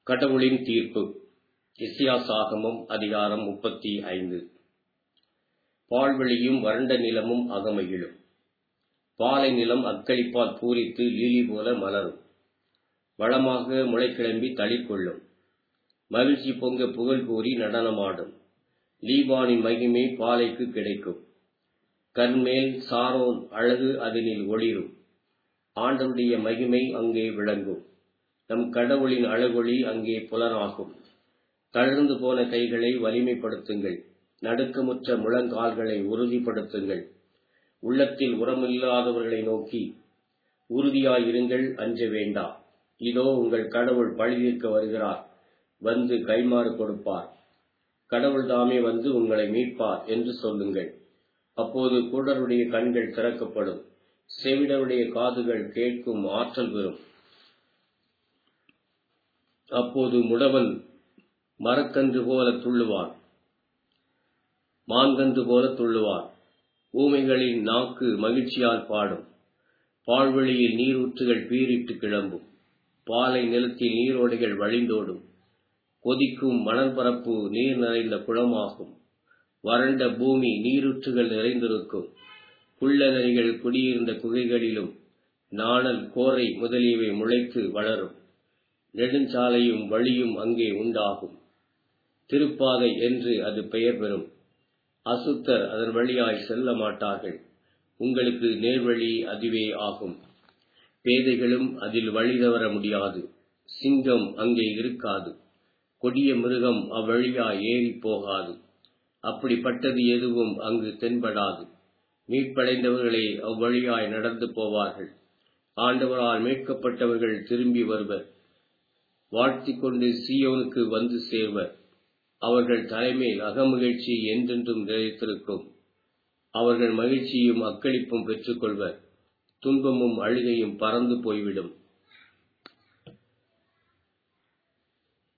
கடவுளின் தீர்ப்பு இஸ்யாசாகமம் அதிகாரம் முப்பத்தி ஐந்து பால்வெளியும் வறண்ட நிலமும் அகமகிழும் பாலை நிலம் அக்களிப்பால் பூரித்து லீலி போல மலரும் வளமாக முளைக்கிளம்பி தளிர்கொள்ளும் மகிழ்ச்சி பொங்க புகழ் கூறி நடனமாடும் லீபானின் மகிமை பாலைக்கு கிடைக்கும் கர்மேல் சாரோன் அழகு அதனில் ஒளிரும் ஆண்டவருடைய மகிமை அங்கே விளங்கும் நம் கடவுளின் அழகொளி அங்கே புலனாகும் தளர்ந்து போன கைகளை வலிமைப்படுத்துங்கள் நடுக்கமுற்ற முழங்கால்களை உறுதிப்படுத்துங்கள் உள்ளத்தில் உரமில்லாதவர்களை நோக்கி உறுதியாயிருங்கள் அஞ்ச வேண்டா இதோ உங்கள் கடவுள் பழிதீர்க்க வருகிறார் வந்து கைமாறு கொடுப்பார் கடவுள் தாமே வந்து உங்களை மீட்பார் என்று சொல்லுங்கள் அப்போது குடருடைய கண்கள் திறக்கப்படும் செவிடருடைய காதுகள் கேட்கும் ஆற்றல் பெறும் அப்போது முடவன் மரக்கன்று போல துள்ளுவான் மான்கன்று போல துள்ளுவான் ஊமைகளின் நாக்கு மகிழ்ச்சியால் பாடும் பால்வெளியில் நீரூற்றுகள் பீரிட்டு கிளம்பும் பாலை நிலத்தில் நீரோடைகள் வழிந்தோடும் கொதிக்கும் மணல் பரப்பு நீர் நிறைந்த குளமாகும் வறண்ட பூமி நீரூற்றுகள் நிறைந்திருக்கும் புள்ள நரிகள் குடியிருந்த குகைகளிலும் நாணல் கோரை முதலியவை முளைத்து வளரும் நெடுஞ்சாலையும் வழியும் அங்கே உண்டாகும் திருப்பாதை என்று அது பெயர் பெறும் அசுத்தர் அதன் வழியாய் செல்ல மாட்டார்கள் உங்களுக்கு நேர்வழி அதுவே ஆகும் பேதைகளும் அதில் வழி தவற முடியாது சிங்கம் அங்கே இருக்காது கொடிய மிருகம் அவ்வழியாய் ஏறி போகாது அப்படிப்பட்டது எதுவும் அங்கு தென்படாது மீட்படைந்தவர்களே அவ்வழியாய் நடந்து போவார்கள் ஆண்டவரால் மீட்கப்பட்டவர்கள் திரும்பி வருவர் வாழ்த்திக் கொண்டு சீயோனுக்கு வந்து சேர்வர் அவர்கள் தலைமேல் அகமகிழ்ச்சி என்றென்றும் நிலைத்திருக்கும் அவர்கள் மகிழ்ச்சியும் அக்களிப்பும் பெற்றுக்கொள்வர் துன்பமும் அழுகையும் பறந்து போய்விடும்